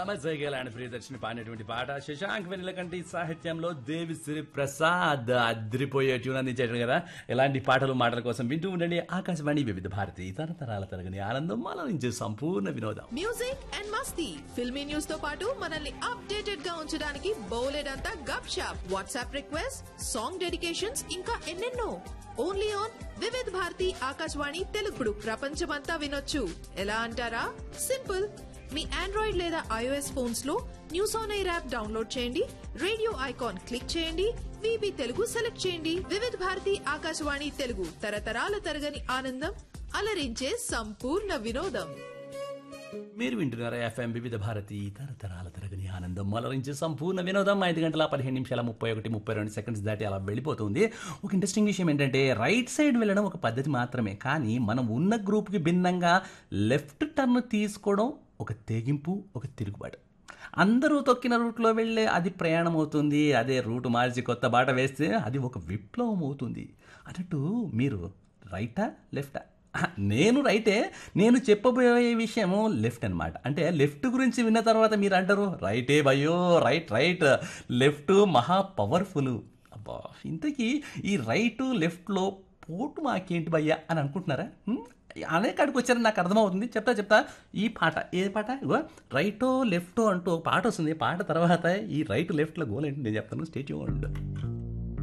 మజగలాంటి ప్రియదర్శిని పాడినటువంటి పాట శశాంక్ వెన్నెల కంటి సాహిత్యంలో దేవిశ్రీ ప్రసాద్ అద్రిపోయే ట్యూన్ అందించాడు కదా ఎలాంటి పాటలు మాటల కోసం వింటూ ఉండండి ఆకాశవాణి వివిధ భారతి తరతరాల తరగని ఆనందం మాలనించే సంపూర్ణ వినోదం మ్యూజిక్ అండ్ మస్తీ ఫిల్మీ న్యూస్ తో పాటు మనల్ని అప్డేటెడ్ గా ఉంచడానికి బోలెడంతా గప్ షాప్ వాట్సాప్ రిక్వెస్ట్ సాంగ్ డెడికేషన్స్ ఇంకా ఎన్నెన్నో ఓన్లీ ఆన్ వివిధ్ భారతి ఆకాశవాణి తెలుగుడు ప్రపంచమంతా వినొచ్చు ఎలా అంటారా సింపుల్ మీ ఆండ్రాయిడ్ లేదా ఐఓఎస్ ఫోన్స్ లో news on air app download చేయండి రేడియో ఐకాన్ క్లిక్ చేయండి విబి తెలుగు సెలెక్ట్ చేయండి వివిధ్ భారతి ఆకాశవాణి తెలుగు తరతరాల తరగని ఆనందం అలరించే సంపూర్ణ వినోదం మీరు వింటున్నారా ఎఫ్ఎం వివిధ భారతి తరతరాల తరగని ఆనందం మలరించే సంపూర్ణ వినోదం ఐదు గంటల పదిహేను నిమిషాల ముప్పై ఒకటి ముప్పై రెండు సెకండ్స్ దాటి అలా వెళ్ళిపోతుంది ఒక ఇంట్రెస్టింగ్ విషయం ఏంటంటే రైట్ సైడ్ వెళ్ళడం ఒక పద్ధతి మాత్రమే కానీ మనం ఉన్న గ్రూప్కి భిన్నంగా లెఫ్ట్ టర్న్ తీసుకోవడం ఒక తెగింపు ఒక తిరుగుబాటు అందరూ తొక్కిన రూట్లో వెళ్ళే అది ప్రయాణం అవుతుంది అదే రూట్ మార్చి కొత్త బాట వేస్తే అది ఒక విప్లవం అవుతుంది అన్నట్టు మీరు రైటా లెఫ్టా నేను రైటే నేను చెప్పబోయే విషయము లెఫ్ట్ అన్నమాట అంటే లెఫ్ట్ గురించి విన్న తర్వాత మీరు అంటారు రైటే భయో రైట్ రైట్ లెఫ్ట్ మహా పవర్ఫుల్ అబ్బా ఇంతకీ ఈ రైట్ లెఫ్ట్లో పోటు మాకేంటి భయ్యా అని అనుకుంటున్నారా హ్మ్? అనే కాడికి వచ్చారని నాకు అర్థమవుతుంది చెప్తా చెప్తా ఈ పాట ఏ పాట ఇగో రైటో లెఫ్టో అంటూ ఒక పాట వస్తుంది పాట తర్వాత ఈ రైట్ లెఫ్ట్లో గోల్ ఏంటి నేను చెప్తాను స్టేట్యూ ఉండు